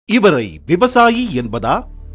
இவரை விவசாயி என்பதா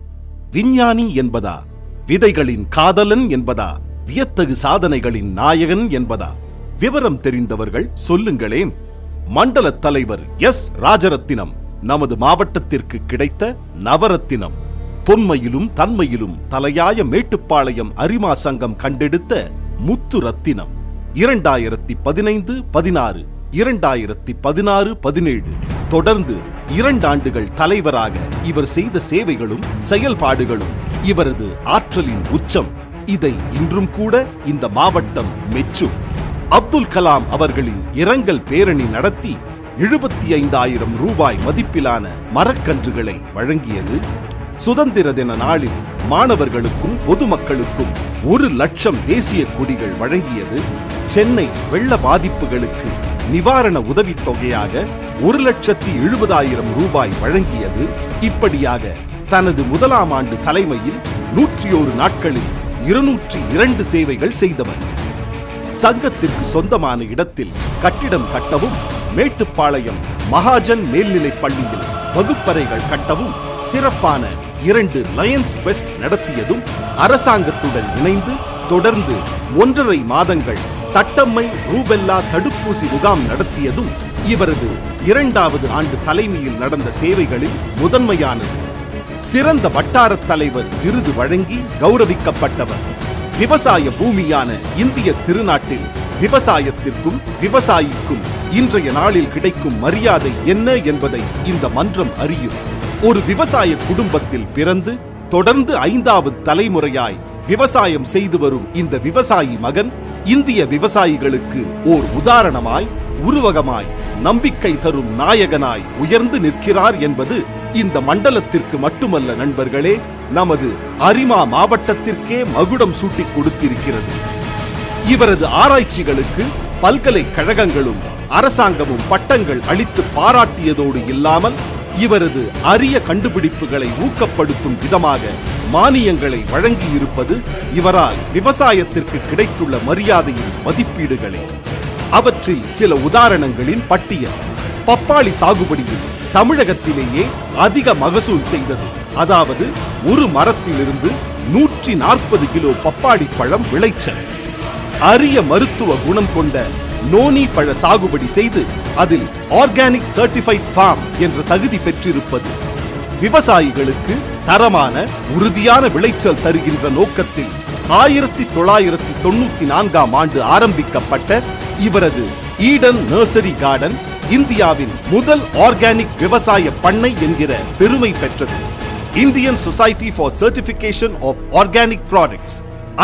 விஞ்ஞானி என்பதா விதைகளின் காதலன் என்பதா வியத்தகு சாதனைகளின் நாயகன் என்பதா விவரம் தெரிந்தவர்கள் சொல்லுங்களேன் மண்டல தலைவர் எஸ் ராஜரத்தினம் நமது மாவட்டத்திற்கு கிடைத்த நவரத்தினம் தொன்மையிலும் தன்மையிலும் தலையாய மேட்டுப்பாளையம் அரிமா சங்கம் கண்டெடுத்த முத்து ரத்தினம் இரண்டாயிரத்தி பதினைந்து பதினாறு இரண்டாயிரத்தி பதினாறு பதினேழு தொடர்ந்து இரண்டாண்டுகள் தலைவராக இவர் செய்த சேவைகளும் செயல்பாடுகளும் இவரது ஆற்றலின் உச்சம் இதை இன்றும் கூட இந்த மாவட்டம் மெச்சும் அப்துல் கலாம் அவர்களின் இரங்கல் பேரணி நடத்தி எழுபத்தி ஐந்தாயிரம் ரூபாய் மதிப்பிலான மரக்கன்றுகளை வழங்கியது சுதந்திர தின நாளில் மாணவர்களுக்கும் பொதுமக்களுக்கும் ஒரு லட்சம் தேசிய கொடிகள் வழங்கியது சென்னை வெள்ள பாதிப்புகளுக்கு நிவாரண உதவித் தொகையாக ஒரு லட்சத்தி எழுபதாயிரம் ரூபாய் வழங்கியது இப்படியாக தனது முதலாம் ஆண்டு தலைமையில் நூற்றி ஒரு நாட்களில் இருநூற்றி இரண்டு சேவைகள் செய்தவர் சங்கத்திற்கு சொந்தமான இடத்தில் கட்டிடம் கட்டவும் மேட்டுப்பாளையம் மகாஜன் மேல்நிலைப் பள்ளியில் வகுப்பறைகள் கட்டவும் சிறப்பான இரண்டு லயன்ஸ் குவெஸ்ட் நடத்தியதும் அரசாங்கத்துடன் இணைந்து தொடர்ந்து ஒன்றரை மாதங்கள் தட்டம்மை ரூபெல்லா தடுப்பூசி முகாம் நடத்தியதும் இவரது இரண்டாவது ஆண்டு தலைமையில் நடந்த சேவைகளில் முதன்மையானது சிறந்த வட்டாரத் தலைவர் விருது வழங்கி கௌரவிக்கப்பட்டவர் விவசாய பூமியான இந்திய திருநாட்டில் விவசாயத்திற்கும் விவசாயிக்கும் இன்றைய நாளில் கிடைக்கும் மரியாதை என்ன என்பதை இந்த மன்றம் அறியும் ஒரு விவசாய குடும்பத்தில் பிறந்து தொடர்ந்து ஐந்தாவது தலைமுறையாய் விவசாயம் செய்து வரும் இந்த விவசாயி மகன் இந்திய விவசாயிகளுக்கு ஓர் உதாரணமாய் உருவகமாய் நம்பிக்கை தரும் நாயகனாய் உயர்ந்து நிற்கிறார் என்பது இந்த மண்டலத்திற்கு மட்டுமல்ல நண்பர்களே நமது அரிமா மாவட்டத்திற்கே மகுடம் சூட்டிக் கொடுத்திருக்கிறது இவரது ஆராய்ச்சிகளுக்கு பல்கலைக்கழகங்களும் அரசாங்கமும் பட்டங்கள் அளித்து பாராட்டியதோடு இல்லாமல் இவரது அரிய கண்டுபிடிப்புகளை ஊக்கப்படுத்தும் விதமாக மானியங்களை வழங்கியிருப்பது இவரால் விவசாயத்திற்கு கிடைத்துள்ள மரியாதையின் மதிப்பீடுகளே அவற்றில் சில உதாரணங்களின் பட்டியல் பப்பாளி சாகுபடியில் தமிழகத்திலேயே அதிக மகசூல் செய்தது அதாவது ஒரு மரத்திலிருந்து நூற்றி நாற்பது கிலோ பப்பாளி பழம் விளைச்சல் அரிய மருத்துவ குணம் கொண்ட நோனி பழ சாகுபடி செய்து அதில் ஆர்கானிக் சர்டிஃபைட் ஃபார்ம் என்ற தகுதி பெற்றிருப்பது விவசாயிகளுக்கு தரமான உறுதியான விளைச்சல் தருகின்ற நோக்கத்தில் ஆயிரத்தி தொள்ளாயிரத்தி தொண்ணூத்தி நான்காம் ஆண்டு ஆரம்பிக்கப்பட்ட இவரது ஈடன் நர்சரி கார்டன் இந்தியாவின் முதல் ஆர்கானிக் விவசாய பண்ணை என்கிற பெருமை பெற்றது Indian society for certification of organic products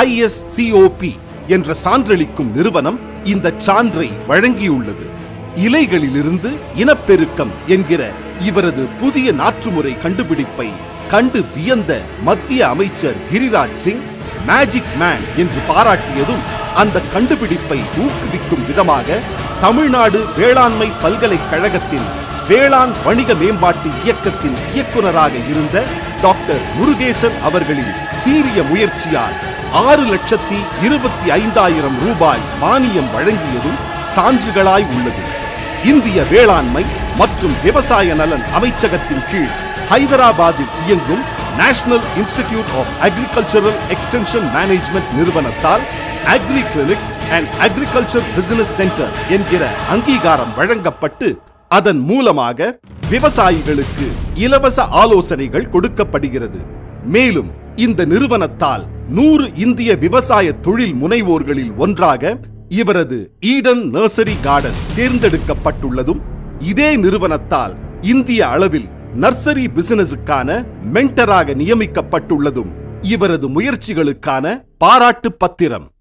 ISCOP என்ற சான்றளிக்கும் நிறுவனம் இந்த சான்றை வழங்கியுள்ளது இலைகளிலிருந்து இனப்பெருக்கம் என்கிற இவரது புதிய நாற்றுமுறை கண்டுபிடிப்பை கண்டு வியந்த மத்திய அமைச்சர் கிரிராஜ் சிங் மேஜிக் மேன் என்று பாராட்டியதும் அந்த கண்டுபிடிப்பை ஊக்குவிக்கும் விதமாக தமிழ்நாடு வேளாண்மை பல்கலைக்கழகத்தின் வேளாண் வணிக மேம்பாட்டு இயக்கத்தின் இயக்குனராக இருந்த டாக்டர் முருகேசன் அவர்களின் சீரிய முயற்சியால் ஆறு லட்சத்தி இருபத்தி ஐந்தாயிரம் ரூபாய் மானியம் வழங்கியதும் சான்றுகளாய் உள்ளது இந்திய வேளாண்மை மற்றும் விவசாய நலன் அமைச்சகத்தின் கீழ் ஹைதராபாத்தில் இயங்கும் national institute of agricultural extension management நிறுவனத்தால் agri clinics and agriculture business centre என்கிற அங்கீகாரம் வழங்கப்பட்டு அதன் மூலமாக விவசாயிகளுக்கு இலவச ஆலோசனைகள் கொடுக்கப்படுகிறது மேலும் இந்த நிறுவனத்தால் நூறு இந்திய விவசாய தொழில் முனைவோர்களில் ஒன்றாக இவரது ஈடன் நர்சரி கார்டன் தேர்ந்தெடுக்கப்பட்டுள்ளதும் இதே நிறுவனத்தால் இந்திய அளவில் நர்சரி பிசினஸுக்கான மென்டராக நியமிக்கப்பட்டுள்ளதும் இவரது முயற்சிகளுக்கான பாராட்டு பத்திரம்